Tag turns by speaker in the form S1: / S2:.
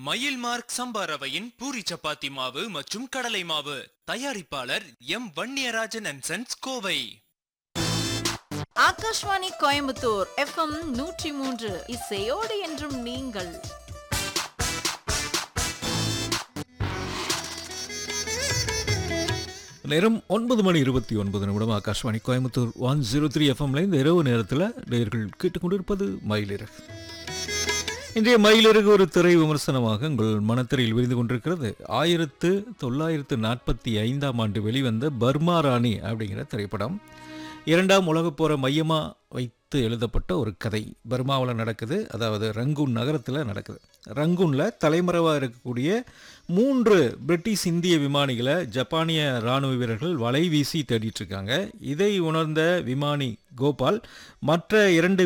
S1: மயில் மார்க் சம்பா ரவையின் பூரி சப்பாத்தி மாவு மற்றும் கடலை மாவு தயாரிப்பாளர் M Vanniyarajan and sons Kovai
S2: Akashvani Coimbatore FM நூற்றி மூன்று இசையோடு என்றும் நீங்கள்
S3: நேரம் ஒன்பது மணி இருபத்தி ஒன்பது நிமிடம் Akashvani Coimbatore one zero three எஃப்எம்ல இந்த இரவு நேரத்தில் நேர்கள் கேட்டுக்கொண்டிருப்பது மயிலிறகு இன்றைய மயிலிறகு ஒரு திரை விமர்சனமாக உங்கள் மனத்திரையில் விரிந்து கொண்டிருக்கிறது ஆயிரத்து தொள்ளாயிரத்து நாற்பத்தி ஐந்தாம் ஆண்டு வெளிவந்த பர்மா ராணி அப்படிங்கிற திரைப்படம் இரண்டாம் உலகப் போரை மையமாக வைத்து எழுதப்பட்ட ஒரு கதை பர்மாவில் நடக்குது அதாவது ரங்கூன் நகரத்தில் நடக்குது ரங்கூனில் தலைமறைவாக இருக்கக்கூடிய மூன்று பிரிட்டிஷ் இந்திய விமானிகளை ஜப்பானிய இராணுவ வீரர்கள் வலை வீசி தேடிட்டு இருக்காங்க இதை உணர்ந்த விமானி கோபால் மற்ற இரண்டு